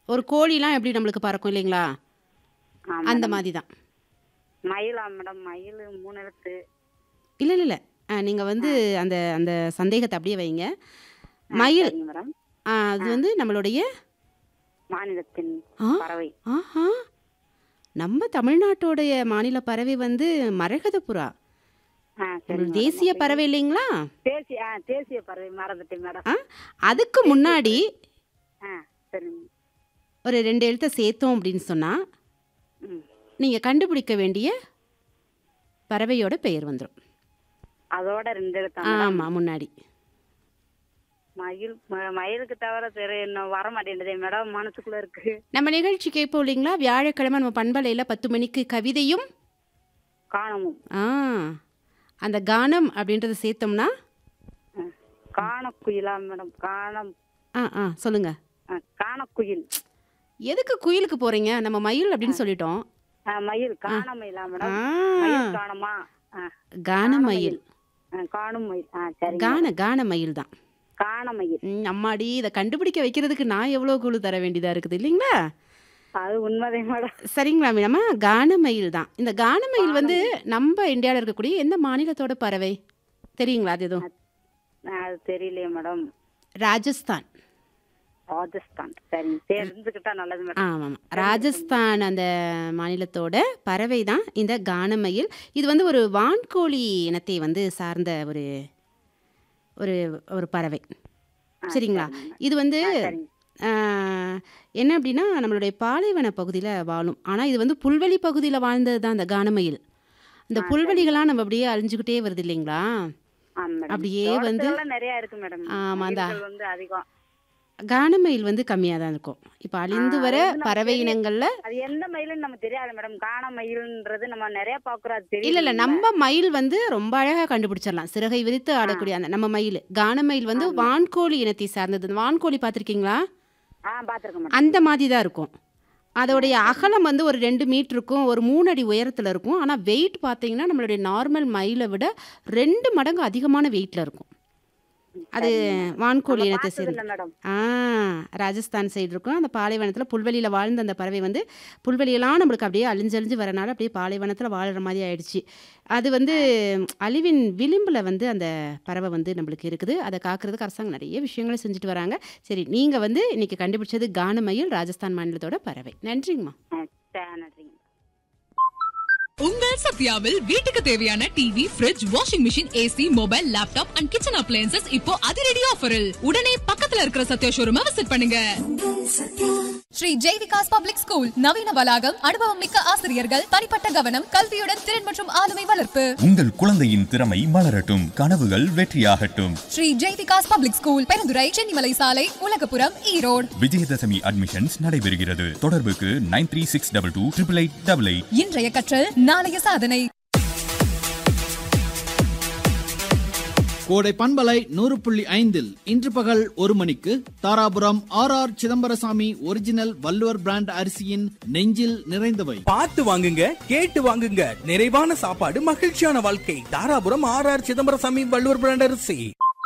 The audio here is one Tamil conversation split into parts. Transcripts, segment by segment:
ஒரு கோழிலாம் எப்படி நம்மளுக்கு பறக்கும் இல்லைங்களா ஆ, அந்த மேடம். மாதிரி தான் மயிலா மேடம் மயில் மூணு எழுத்து இல்லை இல்லை இல்லை நீங்கள் வந்து அந்த அந்த சந்தேகத்தை அப்படியே வைங்க ஆ, மயில் சரிங்க மேடம் ஆ, அது வந்து நம்மளுடைய மாநிலத்தின் ஆ பறவை ஆஹா நம்ம தமிழ்நாட்டோடைய மாநில பறவை வந்து மரகத புறா ஆ சரி ஒரு தேசிய பறவை இல்லைங்களா தேசிய ஆ தேசிய பறவை மறந்துட்டேன் மேடம் ஆ அதுக்கு முன்னாடி ஆ சரிங்க ஒரு ரெண்டு எழுத்தை சேர்த்தோம் அப்படின்னு சொன்னால் ம் நீங்கள் கண்டுபிடிக்க வேண்டிய பறவையோட பெயர் வந்துடும் அதோட ரெண்டு எழுத்தா மேடம் ஆமாம் முன்னாடி மயில் ம- மயிலுக்கு தவிர சரி இன்னும் வர மாட்டேங்குதே மேடம் மனசுக்குள்ள இருக்கு நம்ம நிகழ்ச்சி கேட்போம் இல்லைங்களா வியாழக்கிழமை நம்ம பண்பலையில் பத்து மணிக்கு கவிதையும் காணமும் ஆ அந்த கானம் அப்படின்றத சேர்த்தோம்னா ஆ, காணக்குயிலா மேடம் காணம் ஆ ஆ சொல்லுங்கள் ஆ, காணக்குயில் எதுக்கு குயிலுக்கு போகிறீங்க நம்ம மயில் அப்படின்னு சொல்லிட்டோம் ஆ, மயில் காணமயிலா ஆ மேடம் மயில் காணமா ஆ, கான மயில் ஆ, காணும் மயில் ஆ சரிங்க கான கான மயில் தான் காணமயில் ம், அம்மாடி இதை கண்டுபிடிக்க வைக்கிறதுக்கு நான் எவ்வளோ குழு தர வேண்டியதாக இருக்குது இல்லைங்களா அது உண்மைதே மேடம் சரிங்களா மீனம்மா கானமயில் தான் இந்த கானமயில் வந்து நம்ம இந்தியாவில் இருக்கக்கூடிய எந்த மாநிலத்தோட பறவை தெரியுங்களா அது எதுவும் ஆ, அது தெரியலையே மேடம் ராஜஸ்தான் ராஜஸ்தான் சரி தெரிஞ்சுக்கிட்டா நல்லது மேடம் ஆமாம் ராஜஸ்தான் அந்த மாநிலத்தோட பறவை தான் இந்த கானமயில் இது வந்து ஒரு வான்கோழி இனத்தை வந்து சார்ந்த ஒரு ஒரு ஒரு பறவை சரிங்களா இது வந்து சரிங்க ஆஹ், என்ன அப்படின்னா நம்மளுடைய பாலைவன பகுதியில் வாழும் ஆனால் இது வந்து புல்வெளி பகுதியில் வாழ்ந்தது தான் அந்த கானமயில் இந்த புல்வெளிகள்லாம் நம்ம அப்படியே அழிஞ்சுக்கிட்டே வருது இல்லைங்களா ஆ மேடம் அப்படியே வந்து தோட்டத்துலலாம் நிறைய இருக்கு மேடம் ஆமா, அந்த- மயில்கள் வந்து அதிகம் கானமயில் வந்து கம்மியாக தான் இருக்கும் இப்போ அழிந்து ஆ, வர அது வந்து நமக்கு பறவை தெரியும். இனங்களில் அது எந்த மயிலுன்னு நம்ம தெரியாது மேடம் காண மயில்ன்றது நம்ம நிறைய பாக்குறோம் அது தெரியும் இல்ல இல்ல நம்ம மயில் வந்து ரொம்ப அழகா கண்டுபிடிச்சிடலாம் சிறகை விரித்து ஆடக்கூடிய அந்த நம்ம மயில் கானமயில் வந்து வான்கோழி இனத்தை சார்ந்தது இந்த வான்கோழி பார்த்துருக்கீங்களா ஆ பாத்துருக்கேன் மேடம் அந்த மாதிரி தான் இருக்கும் அதோடைய அகலம் வந்து ஒரு ரெண்டு மீட்டர் இருக்கும் ஒரு மூணு அடி உயரத்தில் இருக்கும் ஆனால் வெயிட் பார்த்தீங்கன்னா நம்மளுடைய நார்மல் மயிலை விட ரெண்டு மடங்கு அதிகமான வெயிட்டில் இருக்கும் அது வான்கோழி இனத்தை பார்த்தது சேர்ந்து இல்ல மேடம் ஆ ராஜஸ்தான் சைடு இருக்கும் அந்த பாலைவனத்தில் புல்வெளியில் வாழ்ந்த அந்த பறவை வந்து புல்வெளியெல்லாம் நம்மளுக்கு அப்படியே அழிஞ்சழிஞ்சு வரனால அப்படியே பாலைவனத்தில் வாழ்கிற மாதிரி ஆயிடுச்சு அது வந்து அழிவின் விளிம்பில் வந்து அந்த பறவை வந்து நம்மளுக்கு இருக்குது அதை காக்கிறதுக்கு அரசாங்கம் நிறைய விஷயங்களை செஞ்சுட்டு வராங்க சரி நீங்கள் வந்து இன்னைக்கு கண்டுபிடிச்சது கானமயில் ராஜஸ்தான் மாநிலத்தோட பறவை நன்றிங்கம்மா ஆ, சரி, நன்றிங்க உங்கள் சத்யாவில் வீட்டுக்கு தேவையான TV fridge washing machine AC mobile laptop and kitchen appliances இப்போ அதிரடி ஆஃபரில் உடனே பக்கத்துல இருக்கிற சத்யா ஷோரூமை விசிட் பண்ணுங்க ஸ்ரீ ஜெய் விகாஸ் பப்ளிக் ஸ்கூல் நவீன வளாகம் அனுபவம் மிக்க ஆசிரியர்கள் தனிப்பட்ட கவனம் கல்வியுடன் திறன் மற்றும் ஆளுமை வளர்ப்பு உங்கள் குழந்தையின் திறமை மலரட்டும் கனவுகள் வெற்றியாகட்டும் ஸ்ரீ ஜெய் விகாஸ் பப்ளிக் ஸ்கூல் பெருந்துறை சென்னிமலை சாலை உலகபுரம் ஈரோடு விஜயதசமி அட்மிஷன்ஸ் நடைபெறுகிறது தொடர்புக்கு nine three six double two triple eight double eight இன்றைய கற்றல் நாளைய சாதனை கோடை பண்பலை நூறு புள்ளி ஐந்தில் இன்று பகல் ஒரு மணிக்கு Dharapuram R R Chidambarasamy original Valluvar brand அரிசியின் நெஞ்சில் நிறைந்தவை பார்த்து வாங்குங்க கேட்டு வாங்குங்க நிறைவான சாப்பாடு மகிழ்ச்சியான வாழ்க்கை Dharapuram R R Chidambarasamy Valluvar brand அரிசி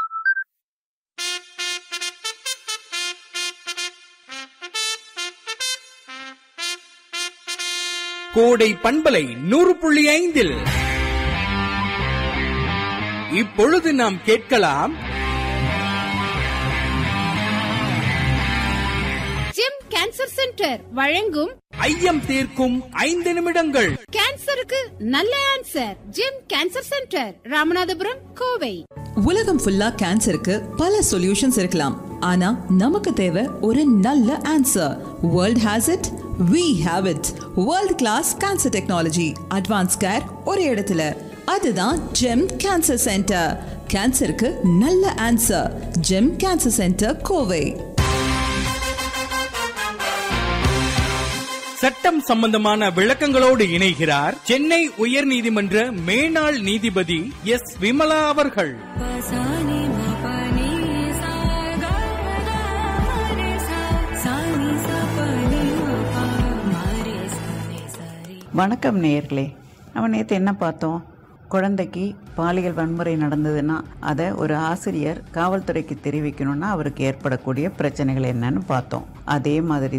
கோடை பண்பலை நூறு புள்ளி ஐந்தில் இப்பொழுது நாம் கேட்கலாம் ஜிம் கேன்சர் சென்டர் வழங்கும் ஐயம் தீர்க்கும் ஐந்து நிமிடங்கள் கேன்சருக்கு நல்ல answer GEM cancer centre Ramanathapuram Kovai உலகம் ஃபுல்லா கேன்சருக்கு பல சொல்யூஷன்ஸ் இருக்கலாம் ஆனா நமக்கு தேவை ஒரு நல்ல answer world has it we have it world class cancer technology advance care ஒரு இடத்துல அதுதான் ஜெம் கேன்சர் சென்டர் கேன்சருக்கு நல்ல answer GEM cancer centre Kovai சட்டம் சம்பந்தமான விளக்கங்களோடு இணைகிறார் சென்னை உயர்நீதிமன்ற மேனாள் நீதிபதி எஸ் விமலா அவர்கள் வணக்கம் நேயர்களே நம்ம நேற்று என்ன பார்த்தோம் குழந்தைக்கு பாலியல் வன்முறை நடந்ததுன்னா அதை ஒரு ஆசிரியர் காவல்துறைக்கு தெரிவிக்கணும்னா அவருக்கு ஏற்படக்கூடிய பிரச்சனைகள் என்னன்னு பார்த்தோம் அதே மாதிரி